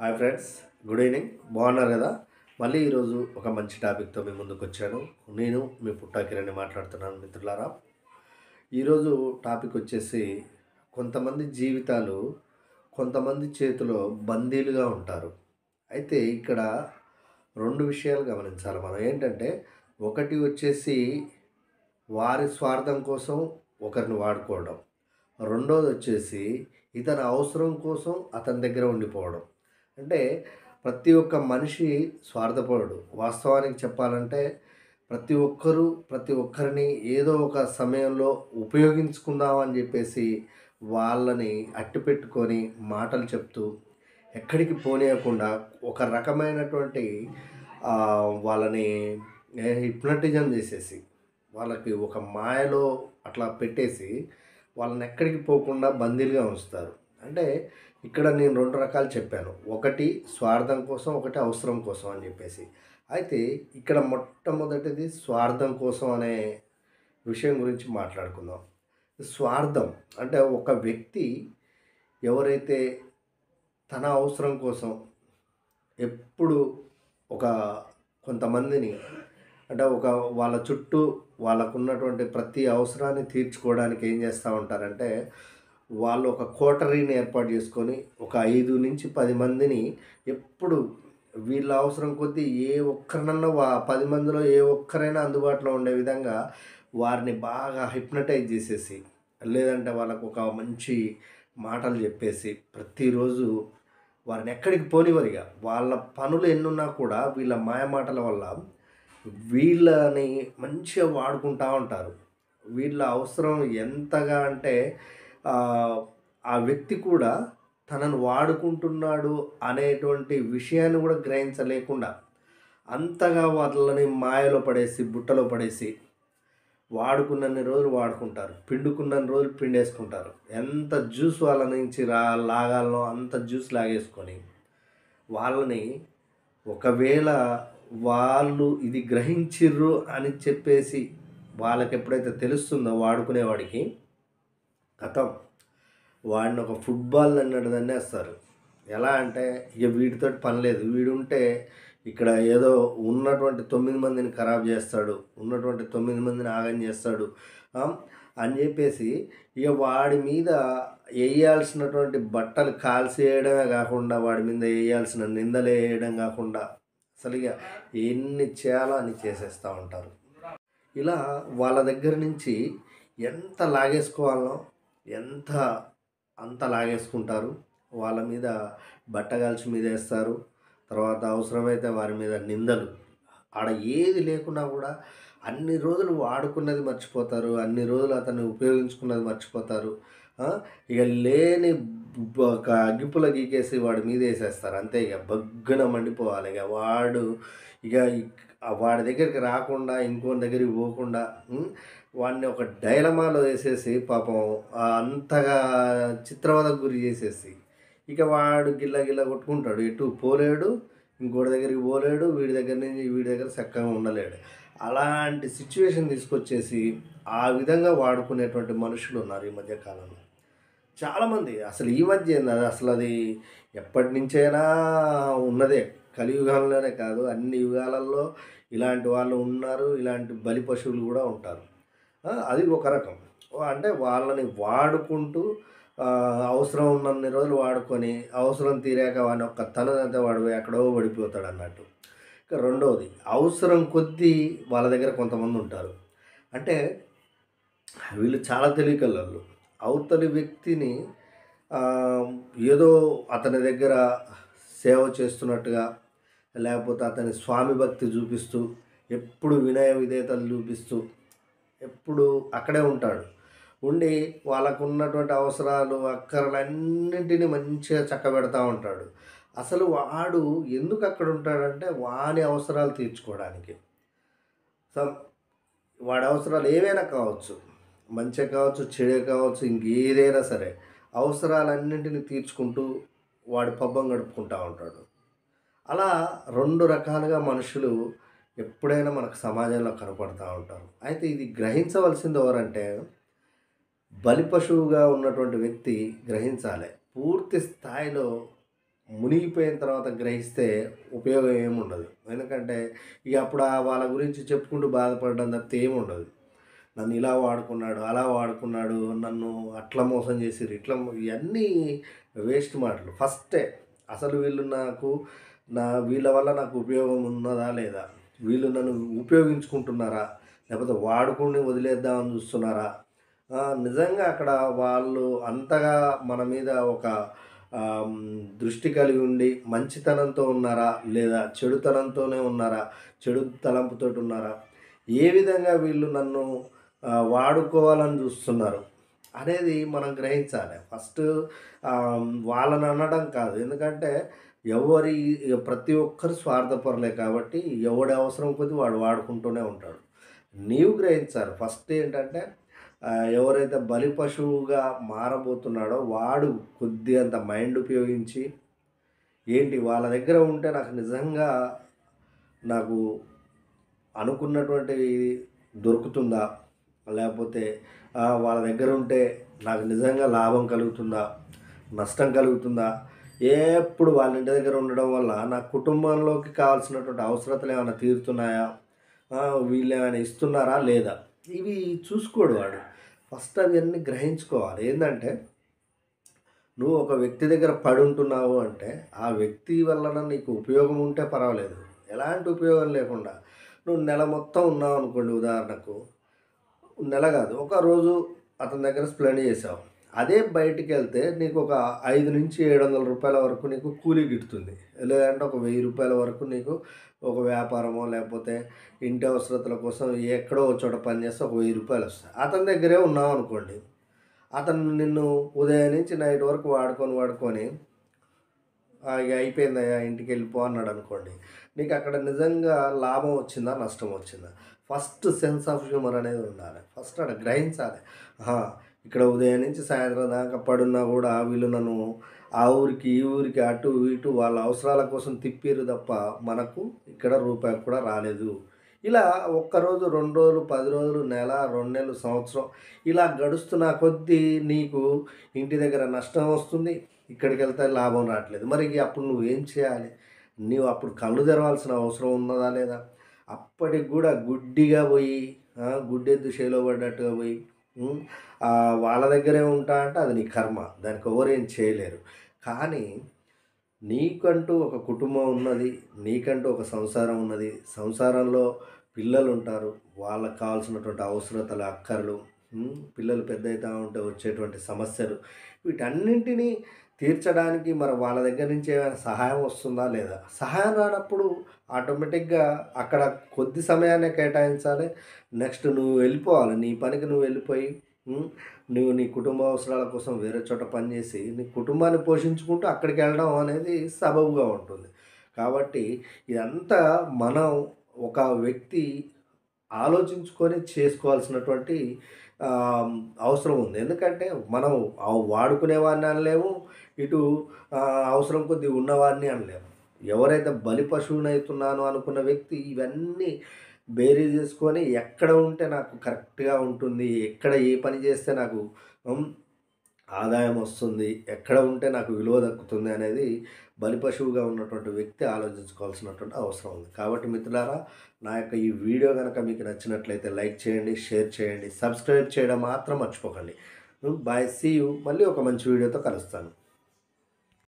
hi friends good evening బాగున్నారు కదా మళ్ళీ ఈరోజు ఒక మంచి టాపిక్తో మీ ముందుకు వచ్చాను నేను మీ పుట్టాకిరణి మాట్లాడుతున్నాను మిత్రులారా ఈరోజు టాపిక్ వచ్చేసి కొంతమంది జీవితాలు కొంతమంది చేతిలో బందీలుగా ఉంటారు అయితే ఇక్కడ రెండు విషయాలు గమనించాలి మనం ఏంటంటే ఒకటి వచ్చేసి వారి స్వార్థం కోసం ఒకరిని వాడుకోవడం రెండోది వచ్చేసి ఇతని అవసరం కోసం అతని దగ్గర ఉండిపోవడం అంటే ప్రతి ఒక్క మనిషి స్వార్థపరుడు వాస్తవానికి చెప్పాలంటే ప్రతి ఒక్కరూ ప్రతి ఒక్కరిని ఏదో ఒక సమయంలో ఉపయోగించుకుందామని చెప్పేసి వాళ్ళని అట్టిపెట్టుకొని మాటలు చెప్తూ ఎక్కడికి పోనీయకుండా ఒక రకమైనటువంటి ఆ, వాళ్ళని హిప్నటిజం చేసేసి వాళ్ళకి ఒక మాయలో అట్లా పెట్టేసి వాళ్ళని ఎక్కడికి పోకుండా బందీలుగా ఉంచుతారు అంటే ఇక్కడ నేను రెండు రకాలు చెప్పాను ఒకటి స్వార్థం కోసం ఒకటి అవసరం కోసం అని చెప్పేసి అయితే ఇక్కడ మొట్టమొదటిది స్వార్థం కోసం అనే విషయం గురించి మాట్లాడుకుందాం స్వార్థం అంటే ఒక వ్యక్తి ఎవరైతే తన అవసరం కోసం ఎప్పుడు ఒక కొంతమందిని అంటే ఒక వాళ్ళ చుట్టూ వాళ్ళకు ఉన్నటువంటి ప్రతి అవసరాన్ని తీర్చుకోవడానికి ఏం చేస్తూ ఉంటారంటే వాళ్ళు ఒక కోటరీని ఏర్పాటు చేసుకొని ఒక ఐదు నుంచి పది మందిని ఎప్పుడు వీళ్ళ అవసరం కొద్దీ ఏ ఒక్కరినన్నా వా పది మందిలో ఏ ఒక్కరైనా అందుబాటులో ఉండే విధంగా వారిని బాగా హిప్నటైజ్ చేసేసి లేదంటే వాళ్ళకు ఒక మంచి మాటలు చెప్పేసి ప్రతిరోజు వారిని ఎక్కడికి పోనివరిగా వాళ్ళ పనులు ఎన్నున్నా కూడా వీళ్ళ మాయ మాటల వల్ల వీళ్ళని మంచిగా వాడుకుంటూ ఉంటారు వీళ్ళ అవసరం ఎంతగా అంటే ఆ, ఆ వ్యక్తి కూడా తనను వాడుకుంటున్నాడు అనేటువంటి విషయాన్ని కూడా గ్రహించలేకుండా అంతగా వాళ్ళని మాయలో పడేసి బుట్టలో పడేసి వాడుకున్నన్ని రోజులు వాడుకుంటారు పిండుకున్నన్ని రోజులు పిండేసుకుంటారు ఎంత జ్యూస్ వాళ్ళ నుంచి రా లాగాలనో అంత జ్యూస్ లాగేసుకొని వాళ్ళని ఒకవేళ వాళ్ళు ఇది గ్రహించిర్రు అని చెప్పేసి వాళ్ళకి ఎప్పుడైతే తెలుస్తుందో వాడుకునేవాడికి కథం వాడిని ఒక ఫుట్బాల్ అన్నట్టు దన్నేస్తారు ఎలా అంటే ఇక వీటితో పని లేదు వీడుంటే ఇక్కడ ఏదో ఉన్నటువంటి తొమ్మిది మందిని ఖరాబ్ చేస్తాడు ఉన్నటువంటి తొమ్మిది మందిని ఆగం చేస్తాడు ఆ, అని చెప్పేసి ఇక వాడి మీద వేయాల్సినటువంటి బట్టలు కాల్చేయడమే కాకుండా వాడి మీద వేయాల్సిన నిందలు వేయడం కాకుండా అసలు ఇక ఎన్ని చేయాలో అన్ని చేసేస్తూ ఉంటారు ఇలా వాళ్ళ దగ్గర నుంచి ఎంత లాగేసుకోవాలనో ఎంత అంత లాగేసుకుంటారు వాళ్ళ మీద బట్టగాల్చి మీద వేస్తారు తర్వాత అవసరమైతే వారి మీద నిందలు ఆడ ఏది లేకున్నా కూడా అన్ని రోజులు వాడుకున్నది మర్చిపోతారు అన్ని రోజులు అతన్ని ఉపయోగించుకున్నది మర్చిపోతారు ఆ, ఇక లేని బ- ఒక అగ్గిపుల గీకేసి వాడి మీద వేసేస్తారు అంతే ఇక బగ్గున మండిపోవాలి ఇక వాడు ఇక ఇక్- ఆ వాడి దగ్గరికి రాకుండా ఇంకో దగ్గరికి పోకుండా ఉం, వాడిని ఒక డైలమాలో వేసేసి పాపం ఆ అంతగా చిత్రవదకు గురి చేసేసి ఇక వాడు గిల్ల గిల్ల కొట్టుకుంటాడు ఎటు పోలేడు ఇంకోటి దగ్గరికి పోలేడు వీడి దగ్గర నుంచి వీడి దగ్గర చక్కగా ఉండలేడు అలాంటి సిచ్యువేషన్ తీసుకొచ్చేసి ఆ విధంగా వాడుకునేటువంటి మనుషులు ఉన్నారు ఈ మధ్య కాలంలో చాలామంది అసలు ఈ మధ్య ఏంది అది అసలు అది ఎప్పటి నుంచైనా ఉన్నదే కలియుగంలోనే కాదు అన్ని యుగాలలో ఇలాంటి వాళ్ళు ఉన్నారు ఇలాంటి బలి పశువులు కూడా ఉంటారు ఆ, అది ఒక రకం అంటే వాళ్ళని వాడుకుంటూ ఆ, అవసరం ఉన్నన్ని రోజులు వాడుకొని అవసరం తీరాక వాడిని ఒక్క తనదంతా వాడు పోయి ఎక్కడో పడిపోతాడు అన్నట్టు ఇక రెండవది అవసరం కొద్దీ వాళ్ళ దగ్గర కొంతమంది ఉంటారు అంటే వీళ్ళు చాలా తెలివికల్లో అవతలి వ్యక్తిని ఆ, ఏదో అతని దగ్గర సేవ చేస్తున్నట్టుగా లేకపోతే అతని స్వామి భక్తి చూపిస్తూ ఎప్పుడు వినయ విధేయతలు చూపిస్తూ ఎప్పుడు అక్కడే ఉంటాడు ఉండి వాళ్ళకు ఉన్నటువంటి అవసరాలు అక్కర్లన్నింటినీ మంచిగా చక్కబెడతా ఉంటాడు అసలు వాడు ఎందుకు అక్కడ ఉంటాడంటే వాని అవసరాలు తీర్చుకోవడానికి సమ్ వాడి అవసరాలు ఏవైనా కావచ్చు మంచి కావచ్చు చెడే కావచ్చు ఇంకేదైనా సరే అవసరాలన్నింటినీ తీర్చుకుంటూ వాడి పబ్బం గడుపుకుంటూ ఉంటాడు అలా రెండు రకాలుగా మనుషులు ఎప్పుడైనా మనకు సమాజంలో కనపడుతూ ఉంటారు అయితే ఇది గ్రహించవలసింది ఎవరంటే బలి పశువుగా ఉన్నటువంటి వ్యక్తి గ్రహించాలి పూర్తి స్థాయిలో మునిగిపోయిన తర్వాత గ్రహిస్తే ఉపయోగం ఏముండదు ఎందుకంటే ఇక అప్పుడు ఆ వాళ్ళ గురించి చెప్పుకుంటూ బాధపడడం తప్పితే ఏముండదు నన్ను ఇలా వాడుకున్నాడు అలా వాడుకున్నాడు నన్ను అట్లా మోసం చేసిరు ఇట్లా మో- ఇవన్నీ వేస్ట్ మాటలు ఫస్టే అసలు వీళ్ళు నాకు నా వీళ్ళ వల్ల నాకు ఉపయోగం ఉన్నదా లేదా వీళ్ళు నన్ను ఉపయోగించుకుంటున్నారా లేకపోతే వాడుకుని వదిలేద్దామని చూస్తున్నారా ఆ, నిజంగా అక్కడ వాళ్ళు అంతగా మన మీద ఒక ఆమ్, దృష్టి కలిగి ఉండి మంచితనంతో ఉన్నారా లేదా చెడుతనంతోనే ఉన్నారా చెడు తలంపుతో ఉన్నారా ఏ విధంగా వీళ్ళు నన్ను ఆ, వాడుకోవాలని చూస్తున్నారు అనేది మనం గ్రహించాలి ఫస్ట్ వాళ్ళని అనడం కాదు ఎందుకంటే ఎవరి ప్రతి ఒక్కరు స్వార్థపరలే కాబట్టి ఎవడి అవసరం కొద్దీ వాడు వాడుకుంటూనే ఉంటాడు నీవు గ్రహించాలి ఫస్ట్ ఏంటంటే ఆ, ఎవరైతే బలి పశువుగా మారబోతున్నాడో వాడు కొద్దిగంత మైండ్ ఉపయోగించి ఏంటి వాళ్ళ దగ్గర ఉంటే నాకు నిజంగా నాకు అనుకున్నటువంటి దొరుకుతుందా లేకపోతే ఆ, వాళ్ళ దగ్గర ఉంటే నాకు నిజంగా లాభం కలుగుతుందా నష్టం కలుగుతుందా ఎప్పుడు వాళ్ళ ఇంటి దగ్గర ఉండడం వల్ల నా కుటుంబంలోకి కావాల్సినటువంటి అవసరతలు ఏమైనా తీరుతున్నాయా ఆ, వీళ్ళు ఏమైనా ఇస్తున్నారా లేదా ఇవి చూసుకోడు వాడు ఫస్ట్ అవన్నీ గ్రహించుకోవాలి ఏంటంటే నువ్వు ఒక వ్యక్తి దగ్గర పడి ఉంటున్నావు అంటే ఆ వ్యక్తి వలన నీకు ఉపయోగం ఉంటే పర్వాలేదు ఎలాంటి ఉపయోగం లేకుండా నువ్వు నెల మొత్తం ఉన్నావు అనుకోండి ఉదాహరణకు నెల కాదు ఒక రోజు అతని దగ్గర స్ప్లెండ్ చేసావు అదే బయటికి వెళ్తే నీకు ఒక ఐదు నుంచి ఏడు వందల రూపాయల వరకు నీకు కూలీ గిట్టుతుంది లేదంటే ఒక వెయ్యి రూపాయల వరకు నీకు ఒక వ్యాపారమో లేకపోతే ఇంటి అవసరతల కోసం ఎక్కడో ఒక చోట పని చేస్తే ఒక వెయ్యి రూపాయలు వస్తాయి అతని దగ్గరే ఉన్నావు అనుకోండి అతను నిన్ను ఉదయం నుంచి నైట్ వరకు వాడుకొని వాడుకొని "ఆ, ఇక అయిపోయిందయ్యా ఇంటికి వెళ్ళిపో అన్నాడు అనుకోండి నీకు అక్కడ నిజంగా లాభం వచ్చిందా నష్టం వచ్చిందా ఫస్ట్ సెన్స్ ఆఫ్ హ్యూమర్ అనేది ఉండాలి ఫస్ట్ అక్కడ గ్రహించాలి ఆహా, ఇక్కడ ఉదయం నుంచి సాయంత్రం దాకా పడున్నా కూడా వీళ్ళు నన్ను ఆ ఊరికి ఈ ఊరికి అటు ఇటు వాళ్ళ అవసరాల కోసం తిప్పిరు తప్ప మనకు ఇక్కడ రూపాయి కూడా రాలేదు ఇలా ఒక్కరోజు రెండు రోజులు పది రోజులు నెల రెండు నెలలు సంవత్సరం ఇలా గడుస్తున్న కొద్దీ నీకు ఇంటి దగ్గర నష్టం వస్తుంది ఇక్కడికి వెళ్తే లాభం రావట్లేదు మరి ఇక అప్పుడు నువ్వు ఏం చేయాలి నీవు అప్పుడు కళ్ళు తెరవాల్సిన అవసరం ఉన్నదా లేదా అప్పటికి కూడా గుడ్డిగా పోయి ఆ, గుడ్డెద్దు చేలో పడ్డట్టుగా పోయి ఉం, ఆ, వాళ్ళ దగ్గరే ఉంటా అంటే అది నీ కర్మ దానికి ఎవరేం చేయలేరు కానీ నీకంటూ ఒక కుటుంబం ఉన్నది నీకంటూ ఒక సంసారం ఉన్నది సంసారంలో పిల్లలు ఉంటారు వాళ్ళకి కావాల్సినటువంటి అవసరతలు అక్కర్లు ఉం, పిల్లలు పెద్ద అవుతా ఉంటే వచ్చేటువంటి సమస్యలు వీటన్నింటినీ తీర్చడానికి మరి వాళ్ళ దగ్గర నుంచి ఏమైనా సహాయం వస్తుందా లేదా సహాయం రానప్పుడు ఆటోమేటిక్గా అక్కడ కొద్ది సమయాన్ని కేటాయించాలి నెక్స్ట్ నువ్వు వెళ్ళిపోవాలి నీ పనికి నువ్వు వెళ్ళిపోయి ఉం, నువ్వు నీ కుటుంబ అవసరాల కోసం వేరే చోట పనిచేసి నీ కుటుంబాన్ని పోషించుకుంటూ అక్కడికి వెళ్ళడం అనేది సబబుగా ఉంటుంది కాబట్టి ఇదంతా మనం ఒక వ్యక్తి ఆలోచించుకొని చేసుకోవాల్సినటువంటి ఆ, అవసరం ఉంది ఎందుకంటే మనం ఆ వాడుకునేవాడిని అనలేము ఇటు ఆ, అవసరం కొద్ది ఉన్నవాడిని అనలేము ఎవరైతే బలి పశువుని అవుతున్నాను అనుకున్న వ్యక్తి ఇవన్నీ బేరీ చేసుకొని ఎక్కడ ఉంటే నాకు కరెక్ట్గా ఉంటుంది ఎక్కడ ఏ పని చేస్తే నాకు ఉమ్, ఆదాయం వస్తుంది ఎక్కడ ఉంటే నాకు విలువ దక్కుతుంది అనేది బలి పశువుగా ఉన్నటువంటి వ్యక్తి ఆలోచించుకోవాల్సినటువంటి అవసరం ఉంది కాబట్టి మిత్రులారా నా యొక్క ఈ వీడియో కనుక మీకు నచ్చినట్లయితే లైక్ చేయండి షేర్ చేయండి సబ్స్క్రైబ్ చేయడం మాత్రం మర్చిపోకండి బాయ్ సీ యూ మళ్ళీ ఒక మంచి వీడియోతో కలుస్తాను